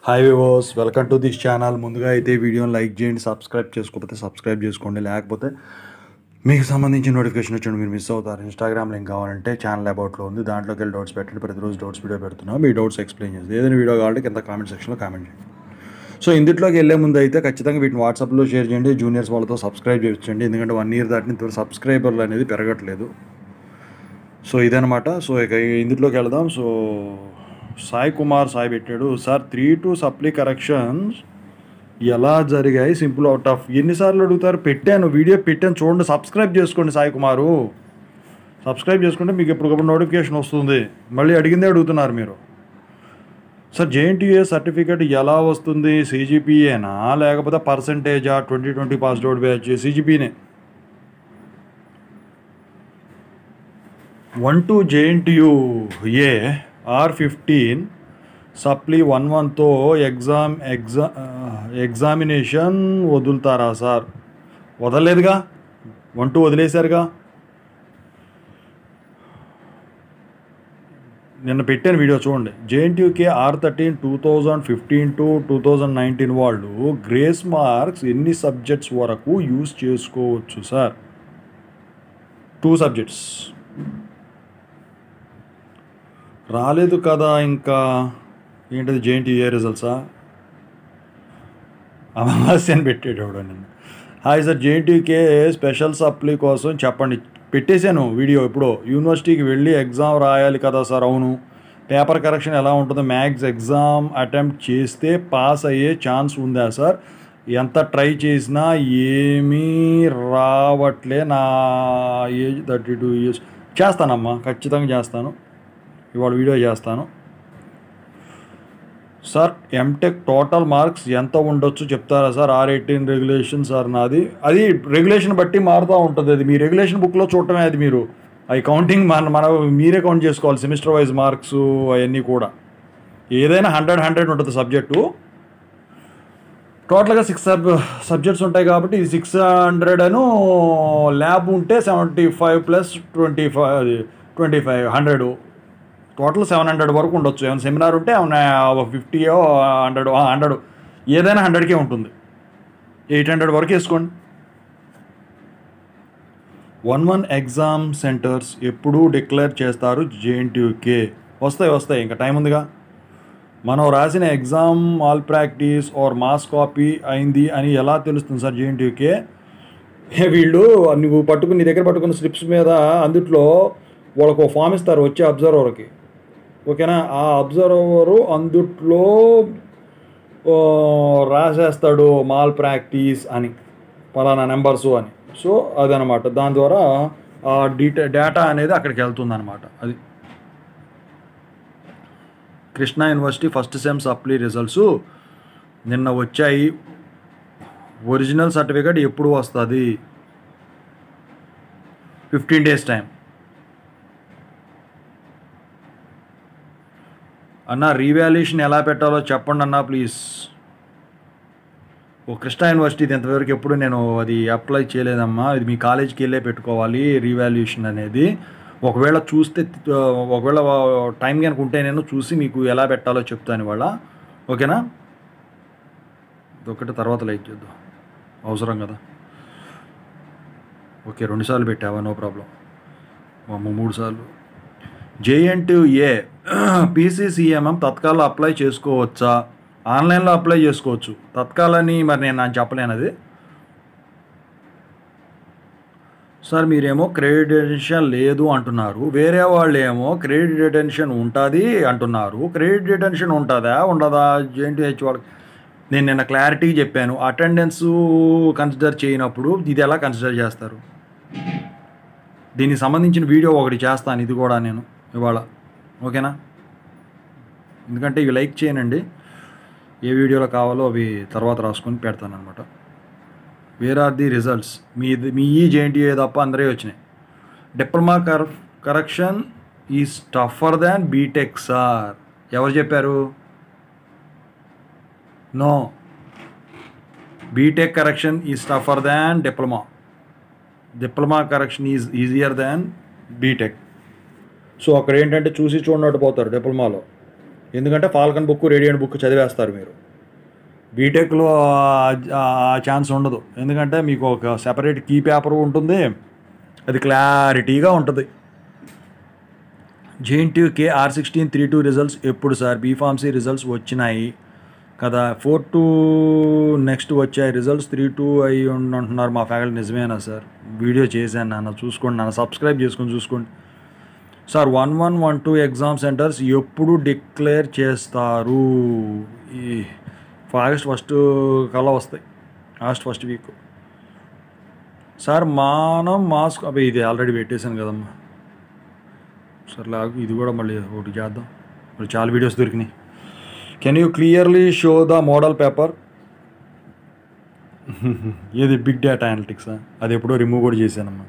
Hi వివోస్ welcome to this channel ముందుగా అయితే వీడియోని లైక్ చేయండి సబ్స్క్రైబ్ చేసుకోకపోతే సబ్స్క్రైబ్ చేసుకోండి లేకపోతే మీకు సంబంధించిన నోటిఫికేషన్ వచ్చి మీరు మిస్ అవుతారు ఇన్స్టాగ్రామ్ లింక్ కావాలంటే ఛానల్ అబౌట్లో ఉంది దాంట్లోకి వెళ్ళి డౌట్స్ పెట్టండి ప్రతిరోజు డౌట్స్ వీడియో పెడుతున్నాం మీ డౌట్స్ ఎక్స్ప్లెయిన్ చేస్తుంది ఏదైనా వీడియో కావాలంటే కింద కామెంట్ సెక్షన్లో కామెంట్ చేయండి సో ఇందులోకి వెళ్ళే ముందు అయితే ఖచ్చితంగా వీటిని వాట్సాప్లో షేర్ చేయండి జూనియర్స్ వాళ్ళతో సబ్స్క్రైబ్ చేయించండి ఎందుకంటే వన్ ఇయర్ దాటిన ఇంతవరకు సబ్స్క్రైబర్లు అనేది పెరగట్లేదు సో ఇదనమాట సో ఇక ఇందులోకి వెళదాం సో సాయి కుమార్ సాయి పెట్టాడు sir three two supply corrections ఎలా జరిగాయి సింపుల్ అవుట్ ఆఫ్ ఎన్నిసార్లు అడుగుతారు పెట్టాను వీడియో పెట్టాను చూడండి సబ్స్క్రైబ్ చేసుకోండి సాయి కుమారు సబ్స్క్రైబ్ చేసుకుంటే మీకు ఎప్పటికప్పుడు నోటిఫికేషన్ వస్తుంది మళ్ళీ అడిగిందే అడుగుతున్నారు మీరు సార్ జేఎన్టీఏ సర్టిఫికేట్ ఎలా వస్తుంది సీజీపీఏనా లేకపోతే పర్సంటేజా twenty twenty pass out batch సీజీపీనే one two JNTU A R fifteen supply one వన్తో ఎగ్జామ్ ఎగ్జా ఎగ్జామినేషన్ వదులుతారా సార్ వదలలేదుగా వన్ టూ వదిలేశారుగా నిన్న పెట్టాను వీడియో చూడండి జేఎన్టీయూకే R thirteen two thousand fifteen to two thousand nineteen వాళ్ళు గ్రేస్ మార్క్స్ ఎన్ని సబ్జెక్ట్స్ వరకు యూజ్ చేసుకోవచ్చు సార్ టూ సబ్జెక్ట్స్ రాలేదు కదా ఇంకా ఏంటది జేఎన్టీఏ రిజల్ట్సా అమావాస్య అని పెట్టేటోడు నేను hi sir JNTK special supply కోసం చెప్పండి పెట్టేశాను వీడియో ఇప్పుడు యూనివర్సిటీకి వెళ్ళి ఎగ్జామ్ రాయాలి కదా సార్ అవును పేపర్ కరెక్షన్ ఎలా ఉంటుందో మ్యాథ్స్ ఎగ్జామ్ అటెంప్ట్ చేస్తే పాస్ అయ్యే ఛాన్స్ ఉందా సార్ ఎంత ట్రై చేసినా ఏమీ రావట్లే నా ఏజ్ థర్టీ టూ ఇయర్స్ చేస్తానమ్మా ఖచ్చితంగా చేస్తాను ఇవాళ వీడియో చేస్తాను సార్ ఎంటెక్ టోటల్ మార్క్స్ ఎంత ఉండొచ్చు చెప్తారా sir R eighteen regulation sir నాది అది రెగ్యులేషన్ బట్టి మారుతూ ఉంటుంది అది మీ రెగ్యులేషన్ బుక్లో చూడటమే అది మీరు అవి కౌంటింగ్ మన మన మీరే కౌంట్ చేసుకోవాలి సెమిస్టర్ వైజ్ మార్క్స్ అవన్నీ కూడా ఏదైనా హండ్రెడ్ హండ్రెడ్ ఉంటుంది సబ్జెక్టు టోటల్గా సిక్స్ సబ్ సబ్జెక్ట్స్ ఉంటాయి కాబట్టి ఇది సిక్స్ హండ్రెడ్ అను ల్యాబ్ ఉంటే seventy five plus twenty five twenty five hundred total seven hundred వరకు ఉండొచ్చు ఏమైనా సెమినార్ ఉంటే ఏమైనా ఫిఫ్టీ హండ్రెడ్ హండ్రెడ్ ఏదైనా హండ్రెడ్కే ఉంటుంది ఎయిట్ హండ్రెడ్ వరకు వేసుకోండి వన్ వన్ ఎగ్జామ్ సెంటర్స్ ఎప్పుడు డిక్లేర్ చేస్తారు జేఎన్టీయూకే వస్తాయి వస్తాయి ఇంకా టైం ఉందిగా మనం రాసిన exam all practice or mass copy అయింది అని ఎలా తెలుస్తుంది సార్ జేఎన్టీయూకే వీళ్ళు నువ్వు పట్టుకుని నీ దగ్గర పట్టుకున్న స్లిప్స్ మీద అందుట్లో వాళ్ళకు ఫామ్ ఇస్తారు వచ్చే అబ్జర్వర్కి ఓకేనా ఆ అబ్జర్వరు అందుట్లో రాసేస్తాడు మాల్ ప్రాక్టీస్ అని పలానా నెంబర్సు అని సో అదనమాట దాని ద్వారా ఆ డీటె డేటా అనేది అక్కడికి వెళ్తుంది అనమాట అది Krishna university first sem supply results నిన్న వచ్చాయి ఒరిజినల్ సర్టిఫికేట్ ఎప్పుడు వస్తుంది ఫిఫ్టీన్ డేస్ టైం అన్న రీవాల్యుయేషన్ ఎలా పెట్టాలో చెప్పండి అన్న ప్లీజ్ ఓ కృష్ణా యూనివర్సిటీ ఇంతవరకు ఎప్పుడు నేను అది అప్లై చేయలేదమ్మా ఇది మీ కాలేజీకి వెళ్ళే పెట్టుకోవాలి రీవాల్యుయేషన్ అనేది ఒకవేళ చూస్తే ఒకవేళ టైం కనుక ఉంటే నేను చూసి మీకు ఎలా పెట్టాలో చెప్తాను ఇవాళ ఓకేనా ఒకటి తర్వాత లైక్ చేద్దాం అవసరం కదా ఓకే రెండుసార్లు పెట్టావా నో ప్రాబ్లం అమ్మ మూడు సార్లు జేఎన్టీఏ పీసీసీఎంఎం తత్కాల్లో అప్లై చేసుకోవచ్చా ఆన్లైన్లో అప్లై చేసుకోవచ్చు తత్కాలని మరి నేను నాకు చెప్పలేను అది సార్ మీరేమో క్రెడిట్ డిటెన్షన్ లేదు అంటున్నారు వేరే వాళ్ళు ఏమో క్రెడిట్ డిటెన్షన్ ఉంటుంది అంటున్నారు క్రెడిట్ డిటెన్షన్ ఉంటుందా ఉండదా జేఎన్టీహెచ్ వాళ్ళకి నేను నిన్న క్లారిటీ చెప్పాను అటెండెన్స్ కన్సిడర్ చేయనప్పుడు ఇది ఎలా కన్సిడర్ చేస్తారు దీనికి సంబంధించిన వీడియో ఒకటి చేస్తాను ఇది కూడా నేను ఇవాళ ఓకేనా ఎందుకంటే ఇవి లైక్ చేయనండి ఏ వీడియోలో కావాలో అవి తర్వాత రాసుకొని పెడతాను అనమాట వేర్ ఆర్ ది రిజల్ట్స్ మీ మీ ఈ జేఎన్టీఏ తప్ప అందరే వచ్చినాయి diploma cor correction is tougher than BTech sir ఎవరు చెప్పారు no BTech correction is tougher than diploma diploma correction is easier than BTech so అక్కడ ఏంటంటే చూసి చూడనట్టు పోతారు డిప్లొమాలో ఎందుకంటే ఫాల్కన్ బుక్ రేడియంట్ బుక్ చదివేస్తారు మీరు బీటెక్లో ఆ ఛాన్స్ ఉండదు ఎందుకంటే మీకు ఒక సెపరేట్ కీ పేపర్ ఉంటుంది అది క్లారిటీగా ఉంటుంది JNT K R sixteen three two results ఎప్పుడు సార్ బీఫార్మసీ రిజల్ట్స్ వచ్చినాయి కదా ఫోర్ టూ నెక్స్ట్ వచ్చాయి రిజల్ట్స్ త్రీ టూ అయి ఉండి అంటున్నారు మా ఫ్యాకల్టీ నిజమేనా సార్ వీడియో చేశాను నాన్న చూసుకోండి నాన్న సబ్స్క్రైబ్ చేసుకొని చూసుకోండి sir one one one two exam centres ఎప్పుడు డిక్లేర్ చేస్తారు ఈ ఆగస్ట్ ఫస్ట్ కల్లా వస్తాయి ఆగస్ట్ ఫస్ట్ వీక్ సార్ మానం మాస్క్ అబ్బాయి ఇది ఆల్రెడీ పెట్టేశాను కదమ్మా సార్ లాగు ఇది కూడా మళ్ళీ ఒకటి చేద్దాం ఇప్పుడు చాలా వీడియోస్ దొరికినాయి can you clearly show the model paper ఏది బిగ్ డేటా అనలిటిక్స్ అది ఎప్పుడో రిమూవ్ కూడా చేశానమ్మా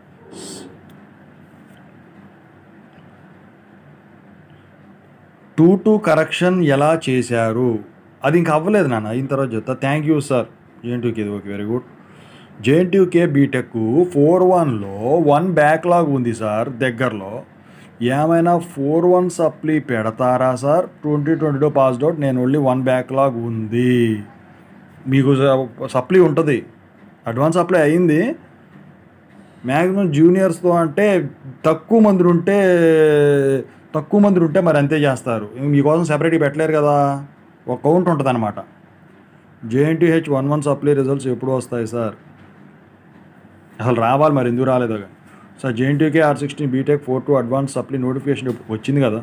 టూ టూ కరెక్షన్ ఎలా చేశారు అది ఇంకా అవ్వలేదు నాన్న అయిన తర్వాత చెప్తా థ్యాంక్ యూ సార్ జేఎన్టీయూకి ఇది okay very good JNTUK BTech four వన్లో వన్ బ్యాక్లాగ్ ఉంది సార్ దగ్గరలో ఏమైనా ఫోర్ వన్ సప్లీ పెడతారా సార్ ట్వంటీ ట్వంటీలో పాస్డ్ అవుట్ నేను ఓన్లీ వన్ బ్యాక్లాగ్ ఉంది మీకు సప్లీ ఉంటుంది అడ్వాన్స్ సప్లై అయింది మ్యాక్సిమం జూనియర్స్తో అంటే తక్కువ మంది ఉంటే తక్కువ మంది ఉంటే మరి అంతే చేస్తారు మీకోసం సెపరేట్గా పెట్టలేరు కదా ఒక కౌంట్ ఉంటుంది అనమాట JNTH one one supply results ఎప్పుడు వస్తాయి సార్ అసలు రావాలి మరి ఎందుకు రాలేదో sir JNTK R sixteen BTech four two advance supply notification వచ్చింది కదా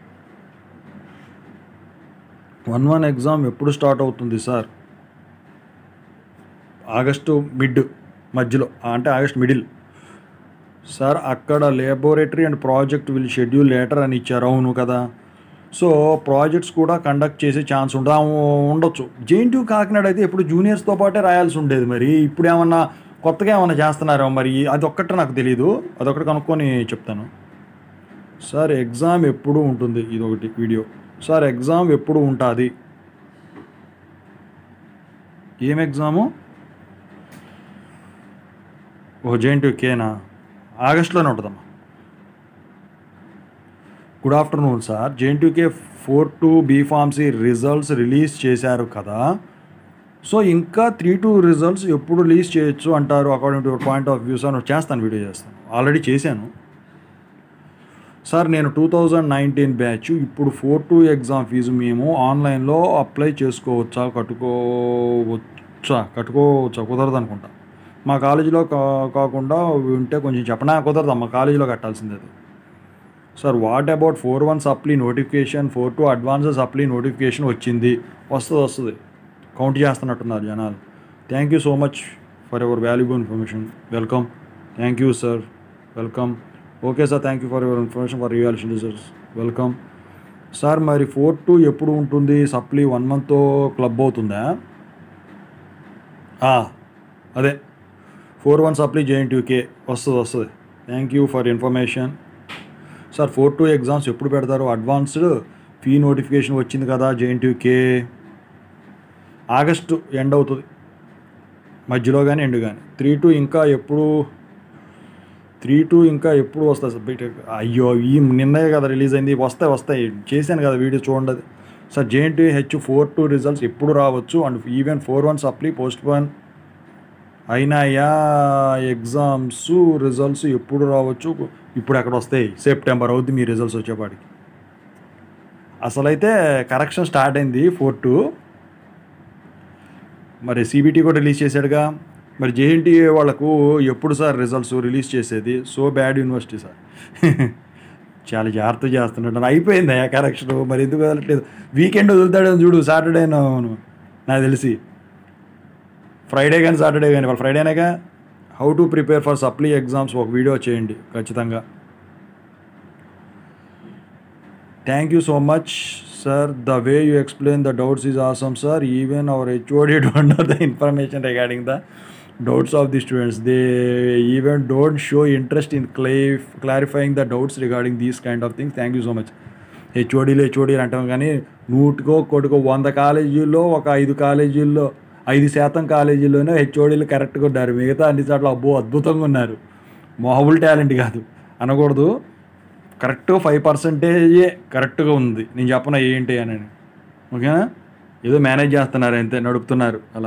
వన్ వన్ ఎగ్జామ్ ఎప్పుడు స్టార్ట్ అవుతుంది సార్ ఆగస్టు మిడ్ మధ్యలో అంటే ఆగస్ట్ మిడిల్ సార్ అక్కడ laboratory and project will schedule later అని ఇచ్చారు అవును కదా సో ప్రాజెక్ట్స్ కూడా కండక్ట్ చేసే ఛాన్స్ ఉండ ఉండొచ్చు జేఎన్టీ కాకినాడ అయితే ఇప్పుడు జూనియర్స్తో పాటే రాయాల్సి ఉండేది మరి ఇప్పుడు ఏమన్నా కొత్తగా ఏమన్నా చేస్తున్నారో మరి అది ఒక్కటే నాకు తెలియదు అదొకటి కనుక్కొని చెప్తాను సార్ ఎగ్జామ్ ఎప్పుడు ఉంటుంది ఇది ఒకటి వీడియో సార్ ఎగ్జామ్ ఎప్పుడు ఉంటుంది ఏం ఎగ్జాము ఓ జేఎన్టీ కేనా ఆగస్టులోనే ఉంటుందమ్మా good afternoon sir JNTK four two B pharmacy results release చేశారు కదా సో ఇంకా త్రీ టూ రిజల్ట్స్ ఎప్పుడు రిలీజ్ చేయొచ్చు అంటారు according to your point of views అని చేస్తాను వీడియో చేస్తాను ఆల్రెడీ చేశాను సార్ నేను టూ థౌజండ్ నైన్టీన్ బ్యాచ్ ఇప్పుడు ఫోర్ టూ ఎగ్జామ్ ఫీజు మేము ఆన్లైన్లో అప్లై చేసుకోవచ్చా కట్టుకోవచ్చా కట్టుకోవచ్చా కుదరదు అనుకుంటా మా కాలేజీలో కా- కాకుండా ఉంటే కొంచెం చెప్పనా కుదరదు మా కాలేజీలో కట్టాల్సిందే అది sir what about four one supply notification four two advance supply notification వచ్చింది వస్తుంది వస్తుంది కౌంట్ చేస్తున్నట్టున్నారు జనాలు thank you so much for your valuable information welcome thank you sir welcome okay sir thank you for your information for reality results welcome sir మరి four two ఎప్పుడు ఉంటుంది supply one మంత్తో club అవుతుందా ఆ, అదే four one supply JNTUK వస్తుంది వస్తుంది thank you for information sir four two exams ఎప్పుడు పెడతారు అడ్వాన్స్డ్ ఫీ నోటిఫికేషన్ వచ్చింది కదా జేఎన్టీయూకే ఆగస్టు ఎండ్ అవుతుంది మధ్యలో కానీ ఎండ్ కానీ త్రీ టూ ఇంకా ఎప్పుడు త్రీ టూ ఇంకా ఎప్పుడు వస్తుంది సార్ బీటెక్ అయ్యో ఈ నిన్నే కదా రిలీజ్ అయింది వస్తాయి వస్తాయి చేశాను కదా వీడియో చూడండి అది. Sir JNT H four two results ఎప్పుడు రావచ్చు and even four one supply postpone అయినాయా ఎగ్జామ్స్ రిజల్ట్స్ ఎప్పుడు రావచ్చు ఇప్పుడు ఎక్కడ వస్తాయి సెప్టెంబర్ అవుద్ది మీ రిజల్ట్స్ వచ్చేపాటికి అసలైతే కరెక్షన్ స్టార్ట్ అయింది ఫోర్ టూ మరి సిబిటీ కూడా రిలీజ్ చేశాడుగా మరి జేఎన్టీఏ వాళ్ళకు ఎప్పుడు సార్ రిజల్ట్స్ రిలీజ్ చేసేది సో బ్యాడ్ యూనివర్సిటీ సార్ చాలా జాగ్రత్త చేస్తున్నాడు అయిపోయింది ఆ కరెక్షన్ మరి ఎందుకు వదలట్లేదు వీకెండ్ వదులుతాడని చూడు సాటర్డే నాకు తెలిసి ఫ్రైడే కానీ సాటర్డే కానీ వాళ్ళు ఫ్రైడేనేగా how to prepare for supply exams ఒక వీడియో చేయండి ఖచ్చితంగా thank you so much sir the way you explain the doubts is awesome sir even our HOD don't know the information regarding the doubts of the students they even don't show interest in cla clarifying the doubts regarding these kind of things thank you so much హెచ్ఓడీలు హెచ్ఓడీలు అంటాం కానీ నూటికో కొడుకో వంద కాలేజీల్లో ఒక ఐదు కాలేజీల్లో ఐదు శాతం కాలేజీల్లోనే హెచ్ఓడీలు కరెక్ట్గా ఉన్నారు మిగతా అన్ని చోట్ల అబ్బో అద్భుతంగా ఉన్నారు మామూలు టాలెంట్ కాదు అనకూడదు కరెక్ట్గా ఫైవ్ పర్సెంటేజే కరెక్ట్గా ఉంది నేను చెప్పన ఏంటి అని ఓకేనా ఏదో మేనేజ్ చేస్తున్నారు అంతే నడుపుతున్నారు అలా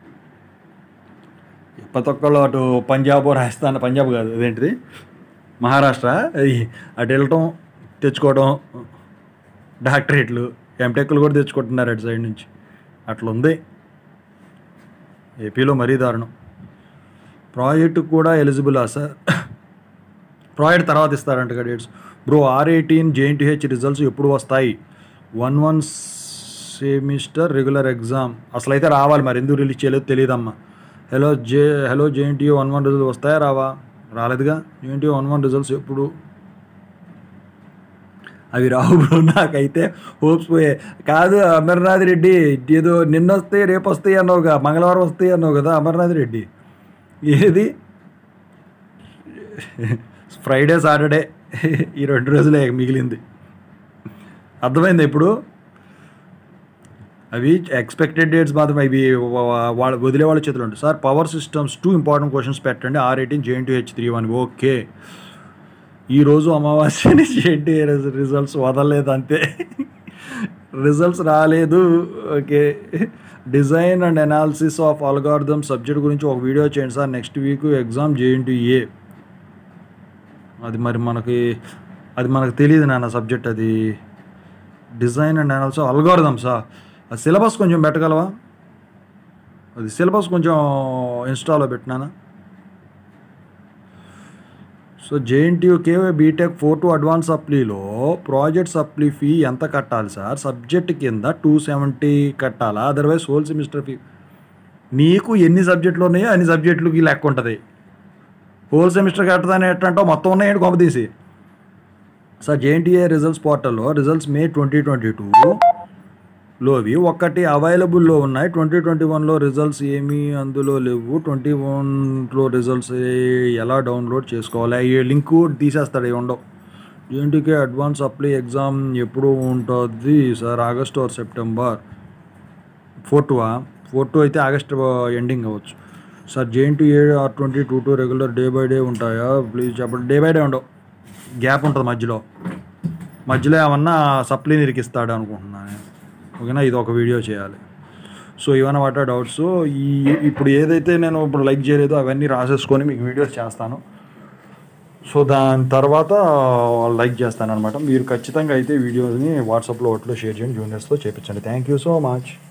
ప్రతి ఒక్కళ్ళు అటు పంజాబ్ రాజస్థాన్ పంజాబ్ కాదు అదేంటిది మహారాష్ట్ర అది అటు వెళ్ళటం తెచ్చుకోవడం డాక్టరేట్లు ఎంటెక్లు కూడా తెచ్చుకుంటున్నారు అటు సైడ్ నుంచి అట్లా ఉంది ఏపీలో మరీ దారుణం ప్రాజెక్టు కూడా ఎలిజిబులా సార్ ప్రాజెక్ట్ తర్వాత ఇస్తారంట dates bro R eighteen JNTH results ఎప్పుడు వస్తాయి one one semester regular exam అసలు అయితే రావాలి మరి ఎందుకు రిలీజ్ చేయలేదు తెలియదమ్మా hello J hello JNTU one one results వస్తాయా రావా రాలేదుగా జేఎన్టీయూ వన్ వన్ రిజల్ట్స్ ఎప్పుడు అవి రావు బ్రో నాకైతే హోప్స్ పోయే కాదు అమర్నాథ్ రెడ్డి ఏదో నిన్న వస్తాయి రేపు వస్తాయి అన్నావుగా మంగళవారం వస్తాయి అన్నావు కదా అమర్నాథ్ రెడ్డి ఏది ఫ్రైడే సాటర్డే ఈ రెండు రోజులే మిగిలింది అర్థమైంది ఇప్పుడు అవి ఎక్స్పెక్టెడ్ డేట్స్ మాత్రం అవి వాళ్ళ వదిలే వాళ్ళ చేతిలో ఉంటాయి sir power systems two important questions పెట్టండి R eighteen JN two H three one okay ఈరోజు అమావాస్యని జేఎన్టీ రిజల్ట్స్ వదలలేదు అంతే రిజల్ట్స్ రాలేదు okay design and analysis of algorithm subject గురించి ఒక వీడియో చేయండి sir next week exam JNT A అది మరి మనకి అది మనకు తెలియదు నాన్న సబ్జెక్ట్ అది డిజైన్ అండ్ అనాలిసిస్ అల్గార్థమ్సా ఆ సిలబస్ కొంచెం పెట్టగలవా అది సిలబస్ కొంచెం ఇన్స్టాలో పెట్టినానా సో జేఎన్టీయూ కేవై బీటెక్ ఫోర్ టు అడ్వాన్స్ సప్లీలో ప్రాజెక్ట్ సప్లీ ఫీ ఎంత కట్టాలి సార్ సబ్జెక్ట్ కింద టూ సెవెంటీ కట్టాలా అదర్వైజ్ హోల్ సెమిస్టర్ ఫీ నీకు ఎన్ని సబ్జెక్టులు ఉన్నాయో అన్ని సబ్జెక్టులకి లెక్క ఉంటుంది హోల్ సెమిస్టర్ కట్టదని ఎట్టంటో మొత్తం ఉన్నాయండి కొంప తీసి సార్ జేఎన్టీఏ రిజల్ట్స్ పోర్టల్లో results May twenty twenty two లోవి ఒక్కటి అవైలబుల్లో ఉన్నాయి ట్వంటీ ట్వంటీ వన్లో రిజల్ట్స్ ఏమీ అందులో లేవు ట్వంటీ వన్లో రిజల్ట్స్ ఎలా డౌన్లోడ్ చేసుకోవాలి ఈ లింక్ తీసేస్తాడు ఇవి ఉండవు జేఎన్టీకే అడ్వాన్స్ అప్లై ఎగ్జామ్ ఎప్పుడు ఉంటుంది sir August or September four two four two అయితే ఆగస్ట్ ఎండింగ్ అవ్వచ్చు sir JNT A R twenty two two regular day by day ఉంటాయా ప్లీజ్ చెప్పండి డే బై డే ఉండవు గ్యాప్ ఉంటుంది మధ్యలో మధ్యలో ఏమన్నా సప్లీ నిరికిస్తాడు అనుకుంటున్నాను ఓకేనా ఇది ఒక వీడియో చేయాలి సో ఇవన్న వాట డౌట్స్ ఈ ఇప్పుడు ఏదైతే నేను ఇప్పుడు లైక్ చేయలేదో అవన్నీ రాసేసుకొని మీకు వీడియోస్ చేస్తాను సో దాని తర్వాత లైక్ చేస్తాను అనమాట మీరు ఖచ్చితంగా అయితే వీడియోని వాట్సాప్లో ఒకటిలో షేర్ చేయండి జూనియర్స్తో చేపించండి థ్యాంక్ యూ సో మచ్